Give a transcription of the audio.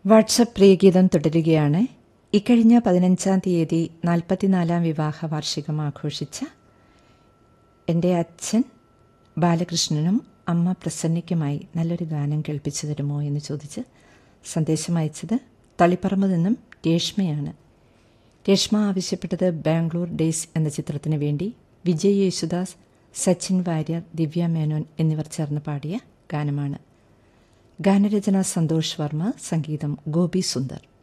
WhatsApp പ്രിയഗീതം തുടരുകയാണ് ഇക്കഴിഞ്ഞ പതിനഞ്ചാം തീയതി നാൽപ്പത്തിനാലാം വിവാഹ വാർഷികം ആഘോഷിച്ച എൻ്റെ അച്ഛൻ ബാലകൃഷ്ണനും അമ്മ പ്രസന്നയ്ക്കുമായി നല്ലൊരു ഗാനം കേൾപ്പിച്ചു തരുമോ എന്ന് ചോദിച്ച് സന്ദേശം അയച്ചത് തളിപ്പറമ്പ് നിന്നും രേഷ്മയാണ് രേഷ്മ ആവശ്യപ്പെട്ടത് ബാംഗ്ലൂർ ഡേയ്സ് എന്ന ചിത്രത്തിന് വേണ്ടി വിജയ് യേശുദാസ് സച്ചിൻ വാര്യർ ദിവ്യ മേനോൻ എന്നിവർ ചേർന്ന് പാടിയ ഗാനമാണ് ഗാനരചന സന്തോഷ് വർമ്മ സംഗീതം ഗോപി സുന്ദർ